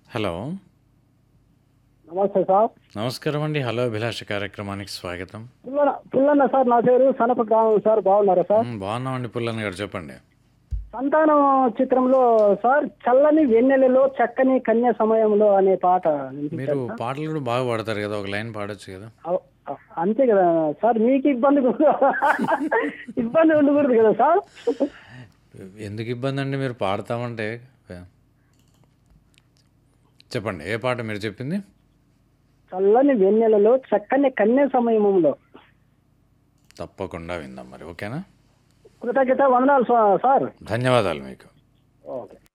hello నమస్తే sir నమస్కారం అండి హలో అభిలాష కార్యక్రమానికి స్వాగతం పుల్లన్న పుల్లన్న సార్ నా పేరు సనప గ్రామం సార్ బాగున్నారా సార్ మ్, బాగున్నామండి పుల్లన్ గారు చెప్పండి సంతానం చిత్రంలో సార్ చల్లని వెన్నెలలో చక్కని కన్య సమయంలో అనే పాట మీరు పాటలు కూడా బాగా పాడతారు కదా ఒక లైన్ పాడొచ్చు కదా అవ్- అవ్- అంతే కదా సార్ మీకు ఇబ్బంది కూడా- ఇబ్బంది ఉండకూడదు కదా సార్ ఎందుకు ఇబ్బంది అండి మీరు పాడతామంటే చెప్పండి ఏ పాట మీరు చెప్పింది చల్లని వెన్నెలలో చక్కని కన్య సమయంలో తప్పకుండా విందాం మరి ఓకేనా కృతజ్ఞత వందనాలు సా- సార్ ధన్యవాదాలు మీకు ఓకే